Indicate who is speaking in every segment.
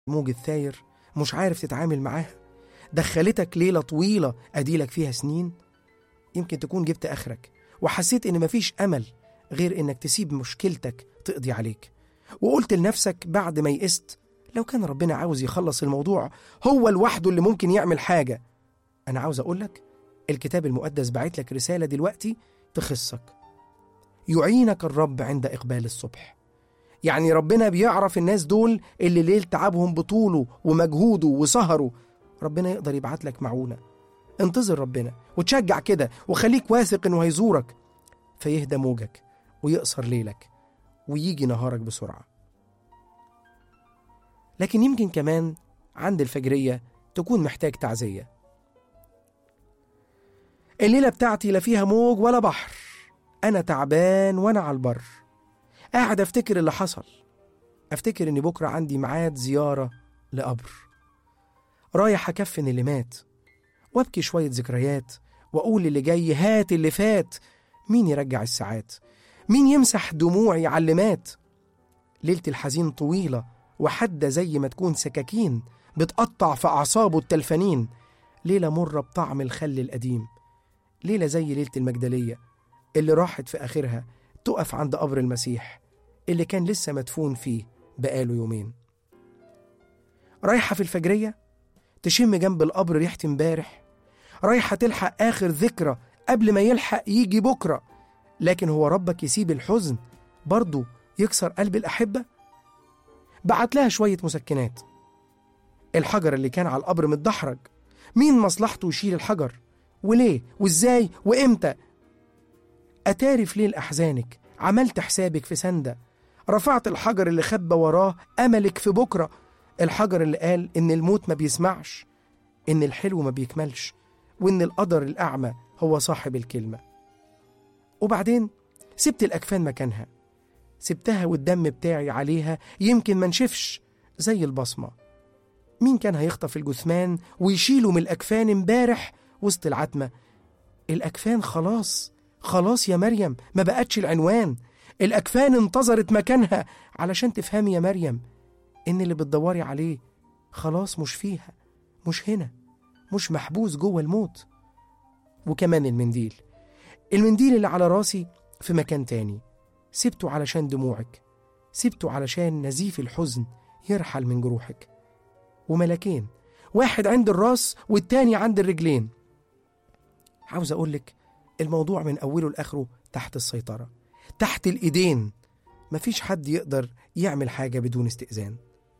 Speaker 1: الموج الثاير مش عارف تتعامل معاها دخلتك ليلة طويلة أديلك فيها سنين يمكن تكون جبت آخرك وحسيت إن مفيش أمل غير إنك تسيب مشكلتك تقضي عليك وقلت لنفسك بعد ما يئست لو كان ربنا عاوز يخلص الموضوع هو لوحده اللي ممكن يعمل حاجة أنا عاوز أقولك الكتاب المقدس بعت لك رسالة دلوقتي تخصك يعينك الرب عند إقبال الصبح يعني ربنا بيعرف الناس دول اللي ليل تعبهم بطوله ومجهوده وسهره ربنا يقدر يبعت لك معونة انتظر ربنا وتشجع كده وخليك واثق انه هيزورك فيهدى موجك ويقصر ليلك ويجي نهارك بسرعة لكن يمكن كمان عند الفجرية تكون محتاج تعزية الليلة بتاعتي لا فيها موج ولا بحر أنا تعبان وأنا على البر قاعد أفتكر اللي حصل أفتكر إن بكرة عندي ميعاد زيارة لقبر رايح أكفن اللي مات وأبكي شوية ذكريات وأقول اللي جاي هات اللي فات مين يرجع الساعات مين يمسح دموعي على اللي مات ليلة الحزين طويلة وحدة زي ما تكون سكاكين بتقطع في أعصابه التلفانين ليلة مرة بطعم الخل القديم ليلة زي ليلة المجدلية اللي راحت في آخرها تقف عند قبر المسيح اللي كان لسه مدفون فيه بقاله يومين رايحة في الفجرية تشم جنب القبر ريحة امبارح رايحة تلحق آخر ذكرى قبل ما يلحق يجي بكرة لكن هو ربك يسيب الحزن برضه يكسر قلب الأحبة بعت لها شوية مسكنات الحجر اللي كان على القبر متدحرج مين مصلحته يشيل الحجر وليه وازاي وامتى أتاري في ليل أحزانك عملت حسابك في سندة رفعت الحجر اللي خبى وراه أملك في بكرة الحجر اللي قال إن الموت ما بيسمعش إن الحلو ما بيكملش وإن القدر الأعمى هو صاحب الكلمة وبعدين سبت الأكفان مكانها سبتها والدم بتاعي عليها يمكن ما نشفش زي البصمة مين كان هيخطف الجثمان ويشيله من الأكفان امبارح وسط العتمة الأكفان خلاص خلاص يا مريم ما بقتش العنوان الأكفان انتظرت مكانها علشان تفهمي يا مريم إن اللي بتدوري عليه خلاص مش فيها مش هنا مش محبوس جوه الموت وكمان المنديل المنديل اللي على راسي في مكان تاني سبته علشان دموعك سبته علشان نزيف الحزن يرحل من جروحك وملكين واحد عند الراس والتاني عند الرجلين عاوز أقولك الموضوع من أوله لآخره تحت السيطرة تحت الإيدين مفيش حد يقدر يعمل حاجة بدون استئذان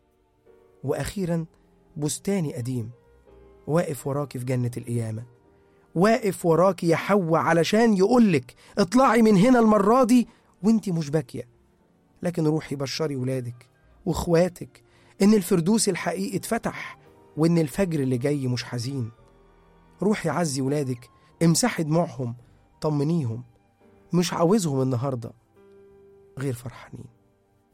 Speaker 1: وأخيرا بستاني قديم واقف وراكي في جنة القيامة واقف وراكي يا حواء علشان يقولك اطلعي من هنا المرة دي وانتي مش باكية لكن روحي بشري ولادك واخواتك ان الفردوس الحقيقي اتفتح وان الفجر اللي جاي مش حزين روحي عزي ولادك امسحي دموعهم طمنيهم مش عاوزهم النهارده غير فرحانين